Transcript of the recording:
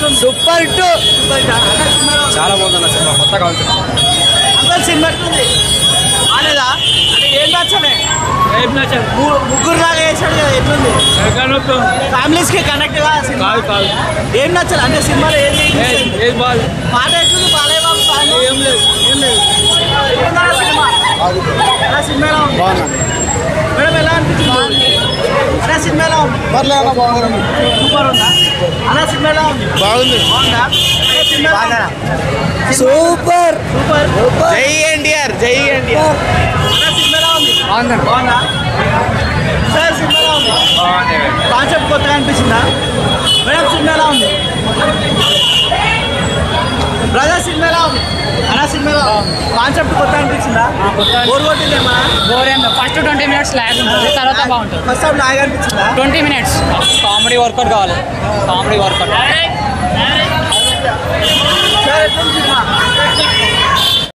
ఎట్లుంది super to super hit అన్న సినిమాలో చాలా బాగుందన్న సినిమా కొత్తగా ఉంది అంకల్ సినిమా ఎట్లుంది బాగాలేదా అంటే ఏం నచ్చలే ఏం నచ్చదు ము- ముగ్గురు లాగా వేసాడు కదా ఎట్లుంది ఎక్కడ నొప్పి ఫ్యామిలీస్ కి కనెక్ట్ గా సినిమా కాదు కాదు ఏం నచ్చలే అంటే సినిమాలో ఏది ఏది ఏది బాగా పాట ఎట్లుంది బాలయ్య బాబు సాంగ్ ఏం లేదు ఏం లేదు ఎట్లుందా సినిమా అలా సినిమా ఎలా ఉంది మేడం ఎలా అనిపించింది అలా సినిమా ఎలా ఉంది సూపర్ ఉందా అలా సినిమా ఎలా ఉంది బాగుంది బాగుందా అలా సినిమా ఎలా ఉంది? సూపర్ సూపర్ జై ఎన్టీఆర్ జై ఎన్టీఆర్ అలా సినిమా ఎలా ఉంది బాగుందా సార్ సినిమా ఎలా ఉంది కాన్సెప్ట్ కొత్తగా అనిపించిందా మేడం సినిమా ఎలా ఉంది బ్రదర్ సినిమా ఎలా ఉంది అలా సినిమా ఎలా ఉంది కాన్సెప్ట్ కొత్త అనిపించిందా బోర్ కొట్టిందేమా ఫస్ట్ ట్వంటీ మినిట్స్ లాగ్ ఉంటుంది తర్వాత బాగుంటుంది ఫస్ట్ హాఫ్ లాగా అనిపించిందా ట్వంటీ మినిట్స్ కామెడీ వర్కౌట్ కావాలి కామెడీ వర్కౌట్